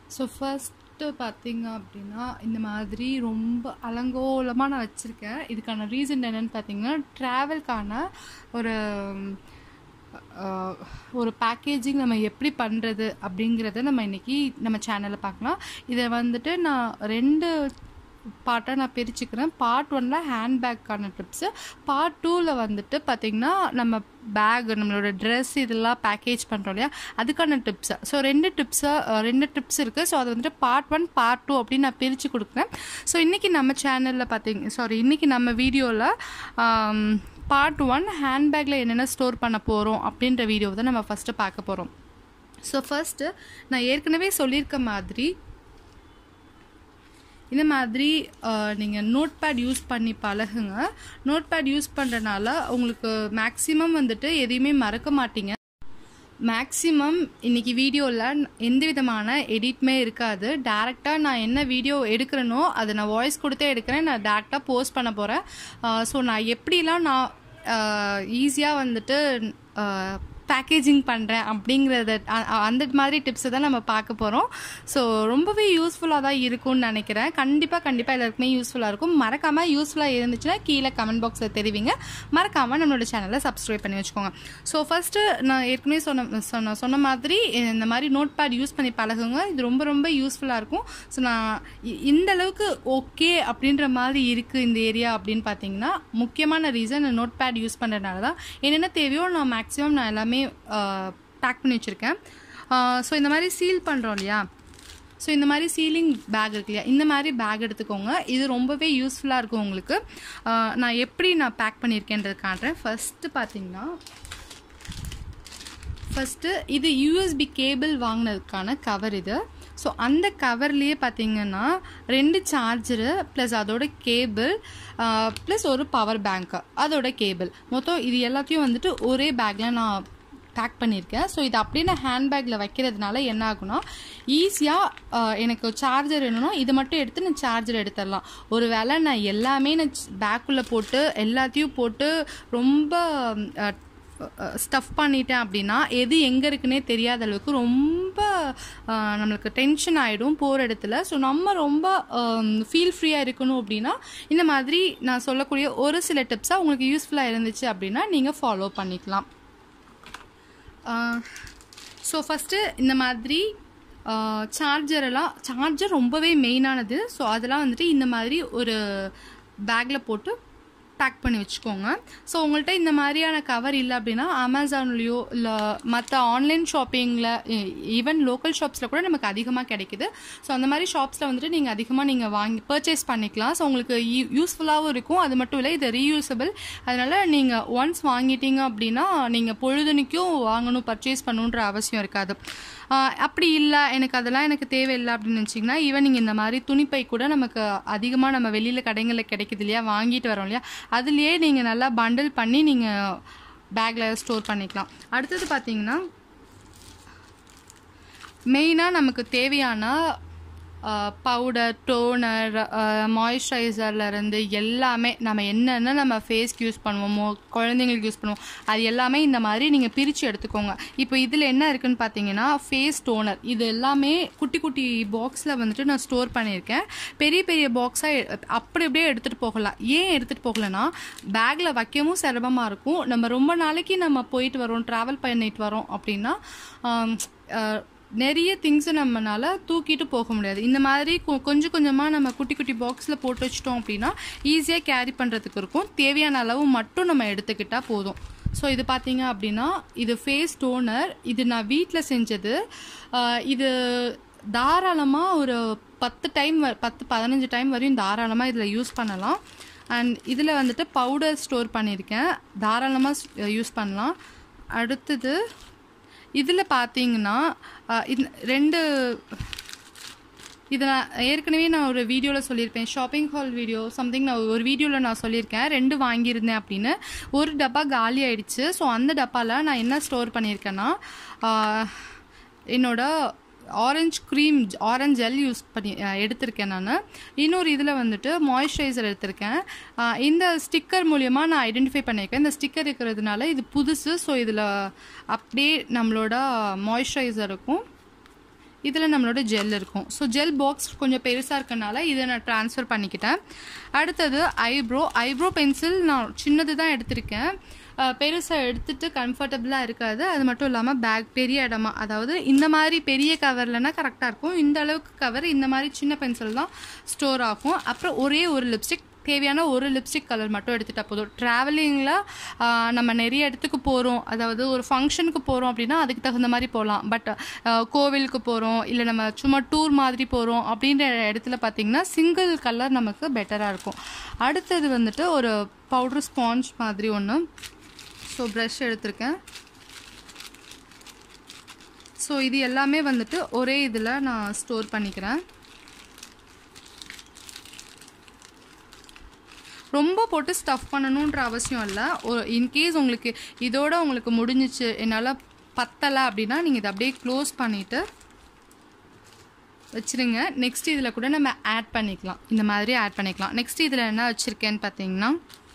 so first பார்த்தீங்க அப்படின்னா இந்த மாதிரி ரொம்ப அலங்கோலமாக நான் வச்சுருக்கேன் இதுக்கான ரீசன் என்னென்னு பார்த்தீங்கன்னா ட்ராவல்க்கான ஒரு அஹ், ஒரு பேக்கேஜிங் நம்ம எப்படி பண்ணுறது அப்படிங்கிறத நம்ம இன்றைக்கி நம்ம சேனலில் பார்க்கலாம் இதை வந்துட்டு நான் ரெண்டு பார்ட்டாக நான் பிரிச்சுக்கிறேன் பார்ட் ஒனில் ஹேண்ட்பேக்கான டிப்ஸு பார்ட் டூவில் வந்துட்டு பார்த்திங்கன்னா நம்ம பேக் நம்மளோட ட்ரெஸ் இதெல்லாம் பேக்கேஜ் பண்ணுறோம் இல்லையா அதுக்கான டிப்ஸு ஸோ ரெண்டு டிப்ஸை ரெண்டு டிப்ஸ் இருக்குது ஸோ அது வந்துட்டு பார்ட் ஒன் பார்ட் டூ அப்படின்னு நான் பிரித்து கொடுக்குறேன் ஸோ இன்றைக்கி நம்ம சேனலில் பார்த்தீங்க சாரி இன்றைக்கி நம்ம வீடியோவில் பார்ட் ஒன் ஹேண்ட்பேக்கில் என்னென்ன ஸ்டோர் பண்ண போகிறோம் அப்படின்ற வீடியோ தான் நம்ம ஃபஸ்ட்டு பார்க்க போகிறோம் ஸோ ஃபஸ்ட்டு நான் ஏற்கனவே சொல்லியிருக்க மாதிரி இந்த மாதிரி நீங்கள் நோட் பேட் யூஸ் பண்ணி பழகுங்க நோட் பேட் யூஸ் பண்ணுறனால உங்களுக்கு மேக்ஸிமம் வந்துட்டு எதையுமே மறக்க மாட்டீங்க மேக்ஸிமம் இன்னைக்கு வீடியோவில் எந்த விதமான எடிட்மே இருக்காது டேரெக்டாக நான் என்ன வீடியோ எடுக்கிறேனோ அதை நான் வாய்ஸ் கொடுத்தே எடுக்கிறேன் நான் டேரெக்டாக போஸ்ட் பண்ண போகிறேன் ஸோ நான் எப்படிலாம் நான் ஈஸியாக வந்துட்டு பேக்கேஜிங் பண்ணுறேன் அப்படிங்கிறத அ- அ- அந்த மாதிரி டிப்ஸை தான் நம்ம பார்க்க போகிறோம் ஸோ ரொம்பவே யூஸ்ஃபுல்லாக தான் இருக்கும்னு நினைக்கிறேன் கண்டிப்பாக கண்டிப்பாக எல்லாருக்குமே யூஸ்ஃபுல்லாக இருக்கும் மறக்காமல் யூஸ்ஃபுல்லாக இருந்துச்சுன்னா கீழே கமெண்ட் பாக்ஸில் தெரிவிங்க மறக்காமல் நம்மளோட சேனலை சப்ஸ்கிரைப் பண்ணி வச்சுக்கோங்க ஸோ ஃபஸ்ட்டு நான் ஏற்கனவே சொன்ன சொன்ன சொன்ன மாதிரி இந்த மாதிரி நோட் பேட் யூஸ் பண்ணி பழகுங்க இது ரொம்ப ரொம்ப யூஸ்ஃபுல்லாக இருக்கும் ஸோ நான் இ- இந்த அளவுக்கு ஓகே அப்படின்ற மாதிரி இருக்குது இந்த ஏரியா அப்படின்னு பார்த்தீங்கன்னா முக்கியமான ரீசன் நோட் பேட் யூஸ் பண்ணுறதுனால தான் என்னென்ன தேவையோ நான் மேக்ஸிமம் நான் எல்லாமே பேக் பண்ணி வச்சுருக்கேன் ஸோ இந்த மாதிரி சீல் பண்ணுறோம் இல்லையா ஸோ இந்த மாதிரி சீலிங் பேக் இருக்கு இல்லையா இந்த மாதிரி பேக் எடுத்துக்கோங்க இது ரொம்பவே யூஸ்ஃபுல்லாக இருக்கும் உங்களுக்கு ஆஹ் நான் எப்படி நான் பேக் பண்ணியிருக்கேன்றது காட்டுறேன் ஃபஸ்ட்டு பார்த்தீங்கன்னா ஃபஸ்ட்டு இது யூஎஸ்பி கேபிள் வாங்கினதுக்கான கவர் இது ஸோ அந்த கவர்லேயே பார்த்தீங்கன்னா ரெண்டு சார்ஜரு ப்ளஸ் அதோட கேபிள் ப்ளஸ் ஒரு பவர் பேங்க்கு அதோட கேபிள் மொத்தம் இது எல்லாத்தையும் வந்துட்டு ஒரே பேக்கில் நான் பேக் பண்ணியிருக்கேன் ஸோ இது அப்படியே நான் ஹேண்ட்பேக்கில் வைக்கிறதுனால என்ன ஆகும்னா ஈஸியாக எனக்கு சார்ஜர் வேணும்னா இது மட்டும் எடுத்து நான் சார்ஜர் எடுத்துடலாம் ஒரு வேளை நான் எல்லாமே நான் பேக்குள்ளே போட்டு எல்லாத்தையும் போட்டு ரொம்ப ஸ்டஃப் பண்ணிட்டேன் அப்படின்னா எது எங்கே இருக்குன்னே தெரியாத அளவுக்கு ரொம்ப அஹ், நம்மளுக்கு டென்ஷன் ஆகிடும் போகிற இடத்துல ஸோ நம்ம ரொம்ப ஃபீல் ஃப்ரீயாக இருக்கணும் அப்படின்னா இந்த மாதிரி நான் சொல்லக்கூடிய ஒரு சில டிப்ஸாக உங்களுக்கு யூஸ்ஃபுல்லாக இருந்துச்சு அப்படின்னா நீங்கள் ஃபாலோ பண்ணிக்கலாம் ஸோ ஃபஸ்ட்டு இந்த மாதிரி சார்ஜர் எல்லாம் சார்ஜர் ரொம்பவே மெயினானது ஸோ அதெல்லாம் வந்துட்டு இந்த மாதிரி ஒரு பேக்கில் போட்டு பேக் பண்ணி வச்சுக்கோங்க ஸோ உங்கள்கிட்ட இந்த மாதிரியான கவர் இல்லை அப்படின்னா அமேசான்லேயோ இல்லை மற்ற ஆன்லைன் ஷாப்பிங்கில் ஈவன் லோக்கல் ஷாப்ஸில் கூட நமக்கு அதிகமாக கிடைக்குது ஸோ அந்த மாதிரி ஷாப்ஸில் வந்துட்டு நீங்கள் அதிகமாக நீங்கள் வாங்கி பர்ச்சேஸ் பண்ணிக்கலாம் ஸோ உங்களுக்கு யூஸ்ஃபுல்லாகவும் இருக்கும் அது மட்டும் இல்லை இது ரீயூசபிள் அதனால் நீங்கள் ஒன்ஸ் வாங்கிட்டீங்க அப்படின்னா நீங்கள் பொழுதுனிக்கும் வாங்கணும் பர்ச்சேஸ் பண்ணணுன்ற அவசியம் இருக்காது ஆஹ் அப்படி இல்லை எனக்கு அதெல்லாம் எனக்கு தேவையில்லை அப்படின்னு நினச்சிங்கன்னா ஈவன் நீங்கள் இந்த மாதிரி துணிப்பை கூட நமக்கு அதிகமாக நம்ம வெளியில் கடைகளில் கிடைக்குது இல்லையா வாங்கிட்டு வரோம் இல்லையா அதுலேயே நீங்கள் நல்லா பண்டில் பண்ணி நீங்கள் பேக்கில் ஸ்டோர் பண்ணிக்கலாம் அடுத்தது பார்த்தீங்கன்னா மெயினாக நமக்கு தேவையான பவுடர் டோனர் மாய்ஸ்சரைசர்லேருந்து எல்லாமே நம்ம என்னென்ன நம்ம ஃபேஸ்க்கு யூஸ் பண்ணுவோமோ குழந்தைங்களுக்கு யூஸ் பண்ணுவோம் அது எல்லாமே இந்த மாதிரி நீங்கள் பிரித்து எடுத்துக்கோங்க இப்போ இதில் என்ன இருக்குன்னு பார்த்தீங்கன்னா ஃபேஸ் டோனர் இது எல்லாமே குட்டி குட்டி பாக்ஸில் வந்துட்டு நான் ஸ்டோர் பண்ணியிருக்கேன் பெரிய பெரிய பாக்ஸாக அப்படி அப்படியே எடுத்துகிட்டு போகலாம் ஏன் எடுத்துகிட்டு போகலன்னா பேக்கில் வைக்கவும் சிரமமாக இருக்கும் நம்ம ரொம்ப நாளைக்கு நம்ம போயிட்டு வரோம் ட்ராவல் பண்ணிட்டு வரோம் அப்படின்னா ஆம், அஹ், நிறைய திங்ஸை நம்மனால தூக்கிட்டு போக முடியாது இந்த மாதிரி கொ- கொஞ்சம் கொஞ்சமாக நம்ம குட்டி குட்டி பாக்ஸில் போட்டு வச்சிட்டோம் அப்படின்னா ஈஸியாக கேரி பண்ணுறதுக்கு இருக்கும் தேவையான அளவு மட்டும் நம்ம எடுத்துக்கிட்டால் போதும் ஸோ இது பார்த்தீங்க அப்படின்னா இது ஃபேஸ் டோனர் இது நான் வீட்டில் செஞ்சது ஆஹ் இது தாராளமாக ஒரு பத்து டைம் பத்து பதினஞ்சு டைம் வரையும் தாராளமாக இதில் யூஸ் பண்ணலாம் அண்ட் இதில் வந்துட்டு பவுடர் ஸ்டோர் பண்ணியிருக்கேன் தாராளமாக யூஸ் பண்ணலாம் அடுத்தது இதில் பார்த்தீங்கன்னா அஹ், இந்த ரெண்டு இதை நான் ஏற்கனவே நான் ஒரு வீடியோவில் சொல்லியிருப்பேன் ஷாப்பிங் ஹால் வீடியோ சம்திங் நான் ஒரு வீடியோவில் நான் சொல்லியிருக்கேன் ரெண்டு வாங்கியிருந்தேன் அப்படின்னு ஒரு டப்பா காலி ஆயிடுச்சு ஸோ அந்த டப்பாவில் நான் என்ன ஸ்டோர் பண்ணியிருக்கேன்னா ஆஹ், என்னோட orange cream orange gel use பண்ணி அஹ், எடுத்திருக்கேன் நான் இன்னொரு இதில் வந்துட்டு மாய்ஸ்சரைசர் எடுத்திருக்கேன் அஹ், இந்த ஸ்டிக்கர் மூலியமா நான் ஐடென்டிஃபை பண்ணியிருக்கேன் இந்த ஸ்டிக்கர் இருக்கிறதுனால இது புதுசு ஸோ இதில் அப்படியே நம்மளோட மாய்ஸ்சரைசர் இருக்கும் இதில் நம்மளோட ஜெல் இருக்கும் ஸோ ஜெல் பாக்ஸ் கொஞ்சம் பெருசாக இருக்கனால இதை நான் ட்ரான்ஸ்ஃபர் பண்ணிக்கிட்டேன் அடுத்தது ஐப்ரோ ஐப்ரோ பென்சில் நான் சின்னது தான் எடுத்திருக்கேன் பெருசாக எடுத்துட்டு கம்ஃபர்டபுளாக இருக்காது அது மட்டும் இல்லாமல் பேக் பெரிய இடமா அதாவது இந்த மாதிரி பெரிய கவர்லனா கரெக்டாக இருக்கும் இந்த அளவுக்கு கவர் இந்த மாதிரி சின்ன பென்சில் தான் ஸ்டோர் ஆகும் அப்புறம் ஒரே ஒரு லிப்ஸ்டிக் தேவையான ஒரு லிப்ஸ்டிக் கலர் மட்டும் எடுத்துட்டா போதும் ட்ராவலிங்கில் நம்ம நிறைய இடத்துக்கு போகிறோம் அதாவது ஒரு ஃபங்க்ஷனுக்கு போகிறோம் அப்படின்னா அதுக்கு தகுந்த மாதிரி போகலாம் பட் கோவிலுக்கு போகிறோம் இல்லை நம்ம சும்மா டூர் மாதிரி போகிறோம் அப்படின்ற இடத்துல பார்த்திங்கன்னா சிங்கிள் கலர் நமக்கு பெட்டராக இருக்கும் அடுத்தது வந்துட்டு ஒரு பவுட்ரு ஸ்பாஞ்ச் மாதிரி ஒன்று ஸோ ப்ரஷ் எடுத்திருக்கேன் ஸோ இது எல்லாமே வந்துட்டு ஒரே இதில் நான் ஸ்டோர் பண்ணிக்கிறேன் ரொம்ப போட்டு ஸ்டஃப் பண்ணணுன்ற அவசியம் இல்லை ஒரு இன்கேஸ் உங்களுக்கு இதோட உங்களுக்கு முடிஞ்சிச்சு என்னால் பத்தலை அப்படின்னா நீங்கள் இதை அப்படியே க்ளோஸ் பண்ணிவிட்டு வச்சுருங்க நெக்ஸ்ட் இதில் கூட நம்ம ஆட் பண்ணிக்கலாம் இந்த மாதிரி ஆட் பண்ணிக்கலாம் நெக்ஸ்ட் இதில் என்ன வச்சுருக்கேன்னு பார்த்தீங்கன்னா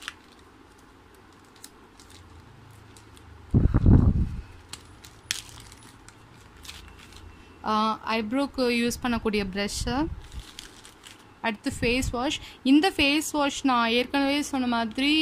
ஐப்ரோக்கு யூஸ் பண்ணக்கூடிய ப்ரஷ்ஷு அடுத்து ஃபேஸ் வாஷ் இந்த ஃபேஸ் வாஷ் நான் ஏற்கனவே சொன்ன மாதிரி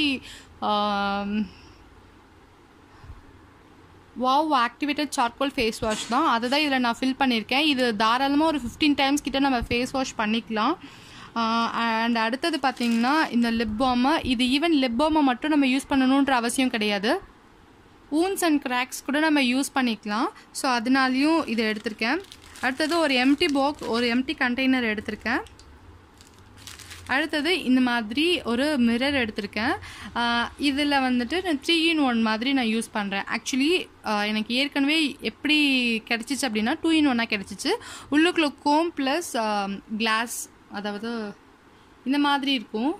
wow activated charcoal face wash தான் அதை தான் இதில் நான் ஃபில் பண்ணியிருக்கேன் இது தாராளமாக ஒரு ஃபிஃப்டீன் டைம்ஸ் கிட்ட நம்ம ஃபேஸ் வாஷ் பண்ணிக்கலாம் அண்ட் அடுத்தது பார்த்திங்கன்னா இந்த லிப் பாமை இது ஈவன் லிப் பாமை மட்டும் நம்ம யூஸ் பண்ணணுன்ற அவசியம் கிடையாது ஊன்ஸ் அண்ட் கிராக்ஸ் கூட நம்ம யூஸ் பண்ணிக்கலாம் ஸோ அதனாலையும் இதை எடுத்திருக்கேன் அடுத்தது ஒரு எம்டி பாக்ஸ் ஒரு எம்டி கண்டெய்னர் எடுத்திருக்கேன் அடுத்தது இந்த மாதிரி ஒரு மிரர் எடுத்திருக்கேன் இதில் வந்துட்டு நான் த்ரீ இன் ஒன் மாதிரி நான் யூஸ் பண்ணுறேன் ஆக்சுவலி எனக்கு ஏற்கனவே எப்படி கிடச்சிச்சு அப்படின்னா டூ இன் ஒன்னாக கிடச்சிச்சு உள்ளுக்குள்ள கோம் ப்ளஸ் கிளாஸ் அதாவது இந்த மாதிரி இருக்கும்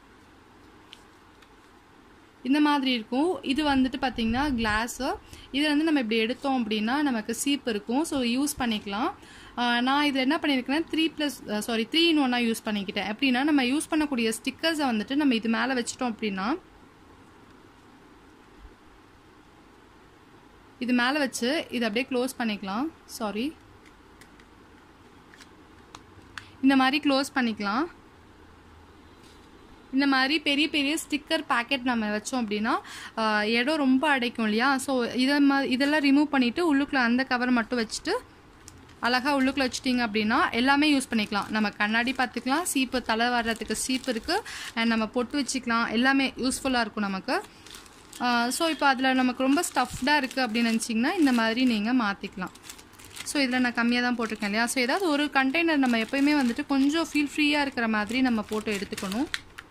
இந்த மாதிரி இருக்கும் இது வந்துட்டு பார்த்திங்கன்னா கிளாஸு இது வந்து நம்ம இப்படி எடுத்தோம் அப்படின்னா நமக்கு சீப் இருக்கும் ஸோ யூஸ் பண்ணிக்கலாம் நான் இதில் என்ன பண்ணியிருக்கேன்னா three plus sorry three in ஒன்னாக யூஸ் பண்ணிக்கிட்டேன் எப்படின்னா நம்ம யூஸ் பண்ணக்கூடிய ஸ்டிக்கர்ஸை வந்துட்டு நம்ம இது மேலே வச்சிட்டோம் அப்படின்னா இது மேலே வச்சு இதை அப்படியே க்ளோஸ் பண்ணிக்கலாம் சாரி இந்த மாதிரி க்ளோஸ் பண்ணிக்கலாம் இந்த மாதிரி பெரிய பெரிய ஸ்டிக்கர் பேக்கெட் நம்ம வச்சோம் அப்படின்னா இடம் ரொம்ப அடைக்கும் இல்லையா ஸோ இதை மா இதெல்லாம் ரிமூவ் பண்ணிவிட்டு உள்ளுக்குள்ளே அந்த கவர் மட்டும் வச்சுட்டு அழகாக உள்ளுக்குள்ளே வச்சுட்டிங்க அப்படின்னா எல்லாமே யூஸ் பண்ணிக்கலாம் நம்ம கண்ணாடி பார்த்துக்கலாம் சீப்பு தலை வர்றதுக்கு சீப்பு இருக்குது அண்ட் நம்ம பொட்டு வச்சுக்கலாம் எல்லாமே யூஸ்ஃபுல்லாக இருக்கும் நமக்கு ஸோ இப்போ அதில் நமக்கு ரொம்ப ஸ்டஃப்டாக இருக்குது அப்படின்னு நினச்சிங்கன்னா இந்த மாதிரி நீங்கள் மாற்றிக்கலாம் ஸோ இதில் நான் கம்மியாக தான் போட்டிருக்கேன் இல்லையா ஸோ ஏதாவது ஒரு கண்டெய்னர் நம்ம எப்போயுமே வந்துட்டு கொஞ்சம் ஃபீல் ஃப்ரீயாக இருக்கிற மாதிரி நம்ம போட்டு எடுத்துக்கணும்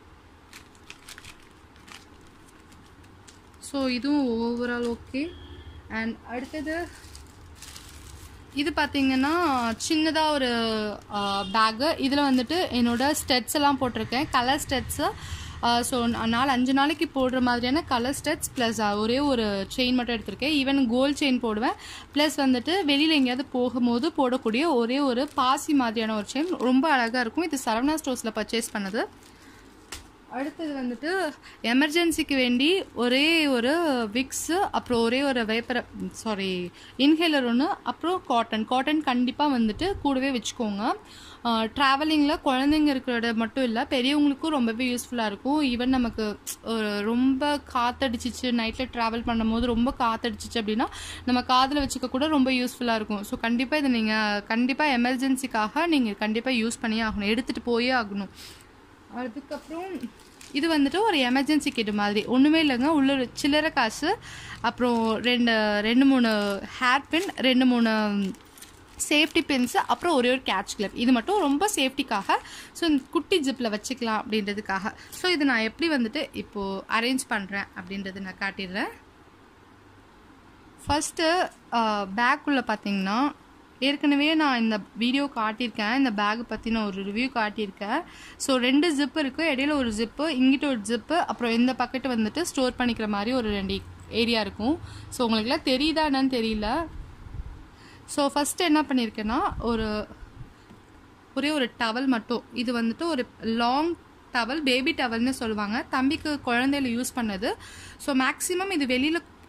ஸோ இதுவும் ஓவரால் ஓகே அண்ட் அடுத்தது இது பார்த்தீங்கன்னா சின்னதாக ஒரு பேக்கு இதில் வந்துட்டு என்னோட ஸ்டெட்ஸ் எல்லாம் போட்டிருக்கேன் கலர் ஸ்டெட்ஸு ஸோ நாலு அஞ்சு நாளைக்கு போடுற மாதிரியான கலர் ஸ்டெட்ஸ் ப்ளஸ் ஒரே ஒரு செயின் மட்டும் எடுத்திருக்கேன் ஈவன் கோல்ட் செயின் போடுவேன் ப்ளஸ் வந்துட்டு வெளியில் எங்கேயாவது போகும்போது போடக்கூடிய ஒரே ஒரு பாசி மாதிரியான ஒரு செயின் ரொம்ப அழகாக இருக்கும் இது சரவணா ஸ்டோர்ஸில் பர்ச்சேஸ் பண்ணது அடுத்தது வந்துட்டு எமர்ஜென்சிக்கு வேண்டி ஒரே ஒரு விக்ஸு அப்புறம் ஒரே ஒரு வேப்பர சாரி இன்ஹேலர் ஒன்று அப்புறம் காட்டன் காட்டன் கண்டிப்பாக வந்துட்டு கூடவே வச்சுக்கோங்க ட்ராவலிங்கில் குழந்தைங்க இருக்கிறத மட்டும் இல்லை பெரியவங்களுக்கும் ரொம்பவே யூஸ்ஃபுல்லாக இருக்கும் ஈவன் நமக்கு ஒரு ரொம்ப காத்தடிச்சிச்சு நைட்டில் ட்ராவல் பண்ணும்போது ரொம்ப காத்தடிச்சிச்சு அப்படின்னா நம்ம காதில் வச்சுக்க கூட ரொம்ப யூஸ்ஃபுல்லாக இருக்கும் ஸோ கண்டிப்பாக இதை நீங்கள் கண்டிப்பாக எமர்ஜென்சிக்காக நீங்கள் கண்டிப்பாக யூஸ் பண்ணியே ஆகணும் எடுத்துகிட்டு போயே ஆகணும் அதுக்கப்புறம் இது வந்துட்டு ஒரு எமர்ஜென்சி கிட் மாதிரி ஒன்றுமே இல்லைங்க உள்ள ஒரு சில்லறை காசு அப்புறம் ரெண்டு ரெண்டு மூணு ஹேர் பின் ரெண்டு மூணு சேஃப்டி பின்ஸு அப்புறம் ஒரே ஒரு கேட்ச் கிளப் இது மட்டும் ரொம்ப சேஃப்டிக்காக ஸோ இந்த குட்டி ஜிப்பில் வச்சுக்கலாம் அப்படின்றதுக்காக ஸோ இது நான் எப்படி வந்துட்டு இப்போது அரேஞ்ச் பண்ணுறேன் அப்படின்றத நான் காட்டிடுறேன் ஃபஸ்ட்டு பேக்குள்ளே பார்த்தீங்கன்னா ஏற்கனவே நான் இந்த வீடியோ காட்டியிருக்கேன் இந்த பேக் பற்றின ஒரு ரிவ்யூ காட்டியிருக்கேன் ஸோ ரெண்டு ஜிப்பு இருக்குது இடையில ஒரு ஜிப்பு இங்கிட்ட ஒரு ஜிப்பு அப்புறம் இந்த பக்கெட்டு வந்துட்டு ஸ்டோர் பண்ணிக்கிற மாதிரி ஒரு ரெண்டு ஏரியா இருக்கும் ஸோ உங்களுக்குலாம் தெரியுதா என்னன்னு தெரியல ஸோ ஃபஸ்ட்டு என்ன பண்ணியிருக்கேன்னா ஒரு ஒரே ஒரு டவல் மட்டும் இது வந்துட்டு ஒரு லாங் டவல் பேபி டவல்னு சொல்லுவாங்க தம்பிக்கு குழந்தையில யூஸ் பண்ணது ஸோ மேக்ஸிமம் இது வெளியில்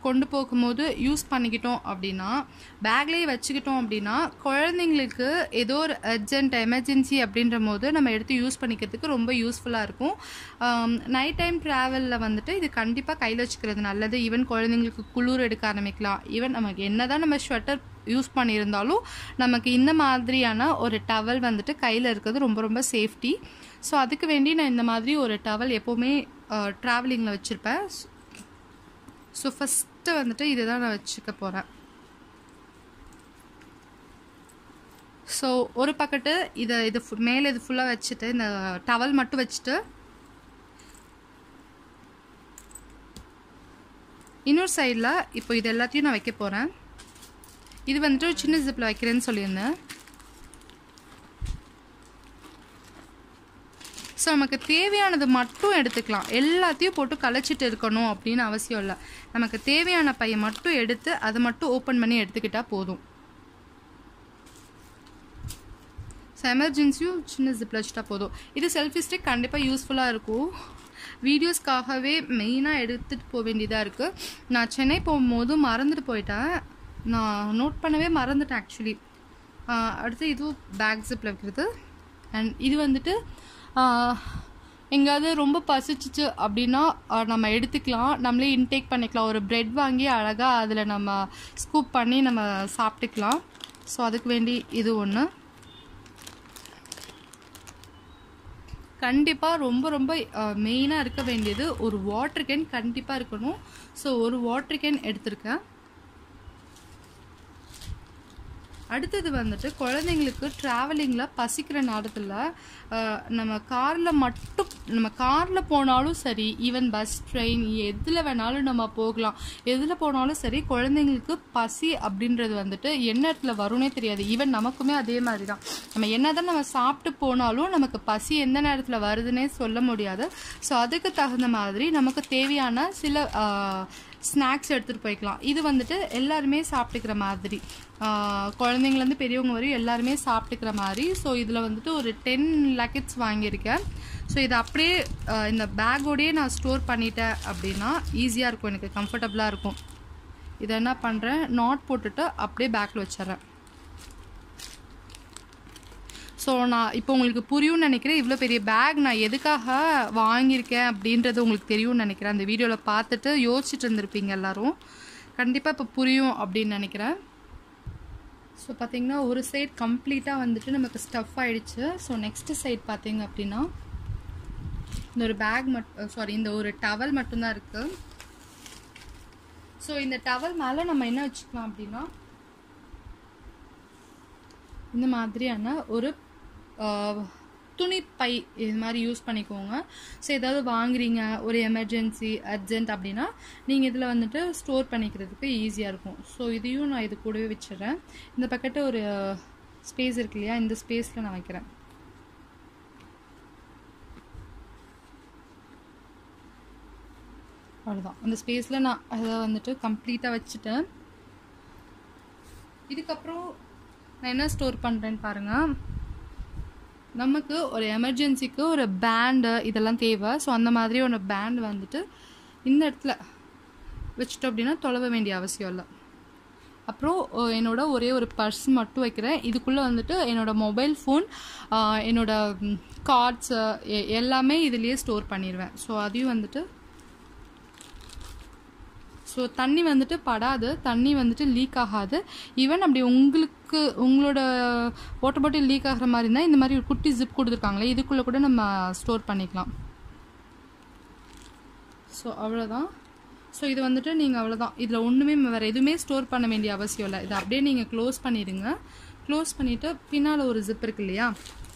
கொண்டு போகும்போது யூஸ் பண்ணிக்கிட்டோம் அப்படின்னா பேக்லேயே வச்சுக்கிட்டோம் அப்படின்னா குழந்தைங்களுக்கு ஏதோ ஒரு அர்ஜென்ட் எமர்ஜென்சி அப்படின்ற போது நம்ம எடுத்து யூஸ் பண்ணிக்கிறதுக்கு ரொம்ப யூஸ்ஃபுல்லாக இருக்கும் நைட் டைம் ட்ராவலில் வந்துட்டு இது கண்டிப்பாக கையில் வச்சுக்கிறது நல்லது ஈவன் குழந்தைங்களுக்கு குளிர் எடுக்க ஆரம்பிக்கலாம் ஈவன் நமக்கு என்ன தான் நம்ம ஸ்வெட்டர் யூஸ் பண்ணியிருந்தாலும் நமக்கு இந்த மாதிரியான ஒரு டவல் வந்துட்டு கையில் இருக்கிறது ரொம்ப ரொம்ப சேஃப்டி ஸோ அதுக்கு வேண்டி நான் இந்த மாதிரி ஒரு டவல் எப்போவுமே ட்ராவலிங்கில் வச்சுருப்பேன் ஸோ ஃபஸ்ட்டு வந்துட்டு இதை தான் நான் வச்சுக்க போகிறேன் ஸோ ஒரு பக்கத்து இதை இது ஃபு- மேலே இது ஃபுல்லாக வச்சுட்டு இந்த டவல் மட்டும் வச்சுட்டு இன்னொரு சைடில் இப்போ இது எல்லாத்தையும் நான் வைக்க போகிறேன் இது வந்துட்டு ஒரு சின்ன ஜிப்பில் வைக்கிறேன்னு சொல்லியிருந்தேன் ஸோ நமக்கு தேவையானது மட்டும் எடுத்துக்கலாம் எல்லாத்தையும் போட்டு கலைச்சிட்டு இருக்கணும் அப்படின்னு அவசியம் இல்லை நமக்கு தேவையான பையை மட்டும் எடுத்து அதை மட்டும் ஓப்பன் பண்ணி எடுத்துக்கிட்டால் போதும் ஸோ எமர்ஜென்சியும் சின்ன ஜிப்பில் வச்சுட்டா போதும் இது செல்ஃபி ஸ்டிக் கண்டிப்பாக யூஸ்ஃபுல்லாக இருக்கும் வீடியோஸ்க்காகவே மெயினாக எடுத்துகிட்டு போக வேண்டியதாக இருக்குது நான் சென்னை போகும்போது மறந்துட்டு போயிட்டேன் நான் நோட் பண்ணவே மறந்துட்டேன் ஆக்சுவலி அடுத்து இதுவும் பேக் ஜிப்பில் வைக்கிறது அண்ட் இது வந்துட்டு ஆஹ், எங்கேயாவது ரொம்ப பசிச்சிச்சு அப்படின்னா ஆஹ், நம்ம எடுத்துக்கலாம் நம்மளே இன்டேக் பண்ணிக்கலாம் ஒரு பிரெட் வாங்கி அழகாக அதில் நம்ம ஸ்கூப் பண்ணி நம்ம சாப்பிட்டுக்கலாம் ஸோ அதுக்கு வேண்டி இது ஒன்று கண்டிப்பாக ரொம்ப ரொம்ப மெயினாக இருக்க வேண்டியது ஒரு வாட்டர் கேன் கண்டிப்பாக இருக்கணும் ஸோ ஒரு வாட்டர் கேன் எடுத்திருக்கேன் அடுத்தது வந்துட்டு குழந்தைங்களுக்கு ட்ராவலிங்கில் பசிக்கிற நேரத்தில் நம்ம காரில் மட்டும் நம்ம காரில் போனாலும் சரி ஈவன் பஸ் ட்ரெயின் எதில் வேணாலும் நம்ம போகலாம் எதில் போனாலும் சரி குழந்தைங்களுக்கு பசி அப்படின்றது வந்துட்டு என்ன இடத்துல வரும்னே தெரியாது ஈவன் நமக்குமே அதே மாதிரி தான் நம்ம என்னதான் நம்ம சாப்பிட்டு போனாலும் நமக்கு பசி எந்த நேரத்தில் வருதுன்னே சொல்ல முடியாது ஸோ அதுக்கு தகுந்த மாதிரி நமக்கு தேவையான சில ஸ்நாக்ஸ் எடுத்துகிட்டு போய்க்கலாம் இது வந்துட்டு எல்லாருமே சாப்பிட்டுக்கிற மாதிரி ஆஹ் குழந்தைங்கலேருந்து பெரியவங்க வரையும் எல்லாருமே சாப்பிட்டுக்கிற மாதிரி ஸோ இதில் வந்துட்டு ஒரு டென் லக்கெட்ஸ் வாங்கியிருக்கேன் ஸோ இதை அப்படியே ஆஹ் இந்த பேக்கோடையே நான் ஸ்டோர் பண்ணிட்டேன் அப்படின்னா ஈஸியாக இருக்கும் எனக்கு கம்ஃபர்டபுளாக இருக்கும் இதை என்ன பண்ணுறேன் நாட் போட்டுட்டு அப்படியே பேக்கில் வச்சிடுறேன் ஸோ நான் இப்போ உங்களுக்கு புரியும்னு நினைக்கிறேன் இவ்வளோ பெரிய பேக் நான் எதுக்காக வாங்கியிருக்கேன் அப்படின்றது உங்களுக்கு தெரியும்னு நினைக்கிறேன் அந்த வீடியோவில் பார்த்துட்டு யோசிச்சுட்டு இருந்திருப்பீங்க எல்லாரும் கண்டிப்பாக இப்போ புரியும் அப்படின்னு நினைக்கிறேன் ஸோ பார்த்தீங்கன்னா ஒரு சைட் கம்ப்ளீட்டாக வந்துட்டு நமக்கு ஸ்டஃப் ஆயிடுச்சு ஸோ நெக்ஸ்ட் சைட் பார்த்தீங்க அப்படின்னா இந்த ஒரு பேக் மட்டும் சாரி இந்த ஒரு டவல் மட்டும்தான் இருக்குது ஸோ இந்த டவல் மேலே நம்ம என்ன வச்சுக்கலாம் அப்படின்னா இந்த மாதிரியான ஒரு ஆஹ், துணிப்பை இது மாதிரி யூஸ் பண்ணிக்கோங்க ஸோ ஏதாவது வாங்குறீங்க ஒரு எமர்ஜென்சி அர்ஜென்ட் அப்படின்னா நீங்கள் இதில் வந்துட்டு ஸ்டோர் பண்ணிக்கிறதுக்கு ஈஸியாக இருக்கும் ஸோ இதையும் நான் இது கூடவே வச்சிடுறேன் இந்த பக்கத்து ஒரு ஸ்பேஸ் இருக்கு இல்லையா இந்த ஸ்பேஸில் நான் வைக்கிறேன் அவ்வளோதான் அந்த ஸ்பேஸில் நான் அதை வந்துட்டு கம்ப்ளீட்டாக வச்சுட்டேன் இதுக்கப்புறம் நான் என்ன ஸ்டோர் பண்ணுறேன்னு பாருங்கள் நமக்கு ஒரு எமர்ஜென்சிக்கு ஒரு பேண்டு இதெல்லாம் தேவை ஸோ அந்த மாதிரி ஒரு பேண்ட் வந்துட்டு இந்த இடத்துல வச்சுட்டோம் அப்படின்னா தொலைவ வேண்டிய அவசியம் இல்லை அப்புறம் அஹ், என்னோட ஒரே ஒரு பர்ஸ் மட்டும் வைக்கிறேன் இதுக்குள்ளே வந்துட்டு என்னோட மொபைல் ஃபோன் என்னோட கார்ட்ஸு எல்லாமே இதுலேயே ஸ்டோர் பண்ணிடுவேன் ஸோ அதையும் வந்துட்டு ஸோ தண்ணி வந்துட்டு படாது தண்ணி வந்துட்டு லீக் ஆகாது ஈவன் அப்படி உங்களுக்கு உங்களோட வாட்டர் பாட்டில் லீக் ஆகிற மாதிரி இருந்தால் இந்த மாதிரி ஒரு குட்டி ஜிப் கொடுத்துருக்காங்களே இதுக்குள்ளே கூட நம்ம ஸ்டோர் பண்ணிக்கலாம் ஸோ அவ்வளோதான் ஸோ இது வந்துட்டு நீங்கள் அவ்வளோதான் இதில் ஒன்றுமே வேறு எதுவுமே ஸ்டோர் பண்ண வேண்டிய அவசியம் இல்லை இதை அப்படியே நீங்கள் க்ளோஸ் பண்ணிடுங்க க்ளோஸ் பண்ணிவிட்டு பின்னால் ஒரு ஜிப் இருக்கு இல்லையா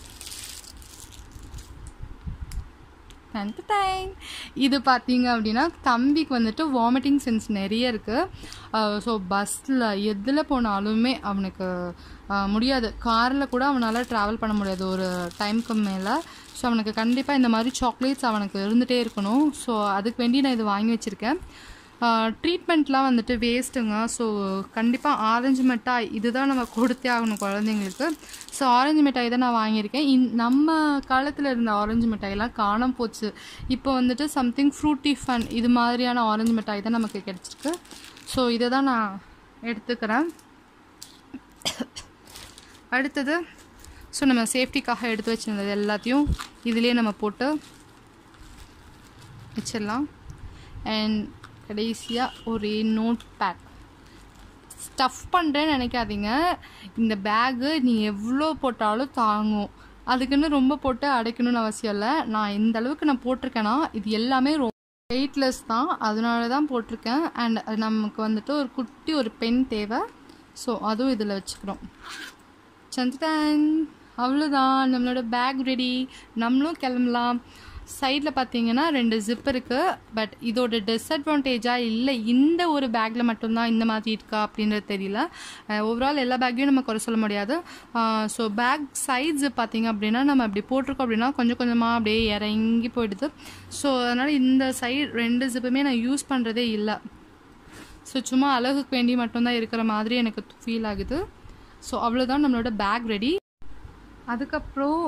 அந்த டைம் இது பார்த்தீங்க அப்படின்னா தம்பிக்கு வந்துட்டு வாமிட்டிங் சென்ஸ் நிறைய இருக்குது ஸோ பஸ்ஸில் எதில் போனாலுமே அவனுக்கு அஹ், முடியாது காரில் கூட அவனால் ட்ராவல் பண்ண முடியாது ஒரு டைம்க்கு மேலே ஸோ அவனுக்கு கண்டிப்பாக இந்த மாதிரி சாக்லேட்ஸ் அவனுக்கு இருந்துகிட்டே இருக்கணும் ஸோ அதுக்கு வேண்டி நான் இது வாங்கி வச்சுருக்கேன் ட்ரீட்மெண்ட்லாம் வந்துட்டு வேஸ்ட்டுங்க ஸோ கண்டிப்பாக ஆரஞ்சு மிட்டாய் இதுதான் நம்ம கொடுத்தே ஆகணும் குழந்தைங்களுக்கு ஸோ ஆரஞ்சு மிட்டாய் தான் நான் வாங்கியிருக்கேன் இன் நம்ம காலத்தில் இருந்த ஆரஞ்சு மிட்டாயெல்லாம் காணாம போச்சு இப்போ வந்துட்டு சம்திங் ஃப்ரூட்டி ஃபன் இது மாதிரியான ஆரஞ்சு மிட்டாய் தான் நமக்கு கிடச்சிருக்கு ஸோ இதை தான் நான் எடுத்துக்கிறேன் அடுத்தது ஸோ நம்ம சேஃப்டிக்காக எடுத்து வச்சிருந்தது எல்லாத்தையும் இதிலே நம்ம போட்டு வச்சிடலாம் அண்ட் கடைசியாக ஒரு நோட் பேட் ஸ்டஃப் பண்ணுறேன்னு நினைக்காதீங்க இந்த பேகு நீ எவ்வளோ போட்டாலும் தாங்கும் அதுக்குன்னு ரொம்ப போட்டு அடைக்கணும்னு அவசியம் இல்லை நான் எந்த அளவுக்கு நான் போட்டிருக்கேன்னா இது எல்லாமே ரொம்ப வெயிட்லெஸ் தான் அதனால தான் போட்டிருக்கேன் அண்ட் நமக்கு வந்துட்டு ஒரு குட்டி ஒரு பென் தேவை ஸோ அதுவும் இதில் வச்சுக்கிறோம் சந்திரன் அவ்வளோதான் நம்மளோட பேக் ரெடி நம்மளும் கிளம்பலாம் சைடில் பார்த்தீங்கன்னா ரெண்டு ஜிப் இருக்குது பட் இதோட டிஸ்அட்வான்டேஜாக இல்லை இந்த ஒரு பேக்கில் மட்டும்தான் இந்த மாதிரி இருக்கா அப்படின்றது தெரியல ஓவரால் எல்லா பேக்கையும் நம்ம குறை சொல்ல முடியாது ஸோ பேக் சைட்ஸ் பார்த்தீங்க அப்படின்னா நம்ம அப்படி போட்டிருக்கோம் அப்படின்னா கொஞ்சம் கொஞ்சமாக அப்படியே இறங்கி போயிடுது ஸோ அதனால் இந்த சைடு ரெண்டு ஜிப்புமே நான் யூஸ் பண்ணுறதே இல்லை ஸோ சும்மா அழகுக்கு வேண்டி மட்டும்தான் இருக்கிற மாதிரி எனக்கு ஃபீல் ஆகுது ஸோ அவ்வளோதான் நம்மளோட பேக் ரெடி அதுக்கப்புறம்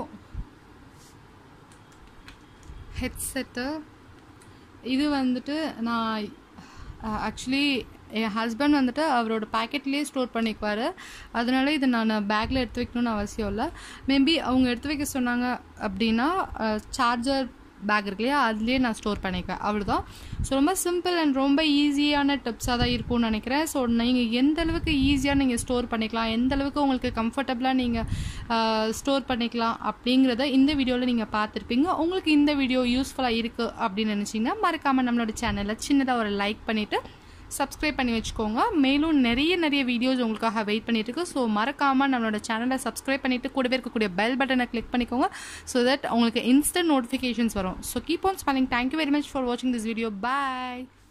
ஹெட்செட்டு இது வந்துட்டு நான் ஆக்சுவலி என் ஹஸ்பண்ட் வந்துட்டு அவரோட பேக்கெட்லேயே ஸ்டோர் பண்ணிக்குவார் அதனால இதை நான் பேக்கில் எடுத்து வைக்கணும்னு அவசியம் இல்லை மேபி அவங்க எடுத்து வைக்க சொன்னாங்க அப்படின்னா சார்ஜர் பேக் இருக்கு இல்லையா அதுலேயே நான் ஸ்டோர் பண்ணிக்குவேன் அவ்வளோதான் ஸோ ரொம்ப சிம்பிள் அண்ட் ரொம்ப ஈஸியான டிப்ஸாக தான் இருக்கும்னு நினைக்கிறேன் ஸோ நீங்கள் எந்த அளவுக்கு ஈஸியாக நீங்கள் ஸ்டோர் பண்ணிக்கலாம் எந்த அளவுக்கு உங்களுக்கு கம்ஃபர்டபுளாக நீங்கள் ஸ்டோர் பண்ணிக்கலாம் அப்படிங்கிறத இந்த வீடியோவில் நீங்கள் பார்த்துருப்பீங்க உங்களுக்கு இந்த வீடியோ யூஸ்ஃபுல்லாக இருக்குது அப்படின்னு நினச்சிங்கன்னா மறக்காமல் நம்மளோட சேனலில் சின்னதாக ஒரு லைக் பண்ணிவிட்டு சப்ஸ்கிரைப் பண்ணி வச்சுக்கோங்க மேலும் நிறைய நிறைய வீடியோஸ் உங்களுக்காக வெயிட் பண்ணிட்டு இருக்கு ஸோ மறக்காமல் நம்மளோட சேனலை சப்ஸ்கிரைப் பண்ணிட்டு கூடவே இருக்கக்கூடிய பெல் பட்டனை கிளிக் பண்ணிக்கோங்க ஸோ தட் உங்களுக்கு இன்ஸ்டன்ட் நோட்டிஃபிகேஷன்ஸ் வரும் so keep on smiling thank you very much for வாட்சிங் திஸ் வீடியோ பாய்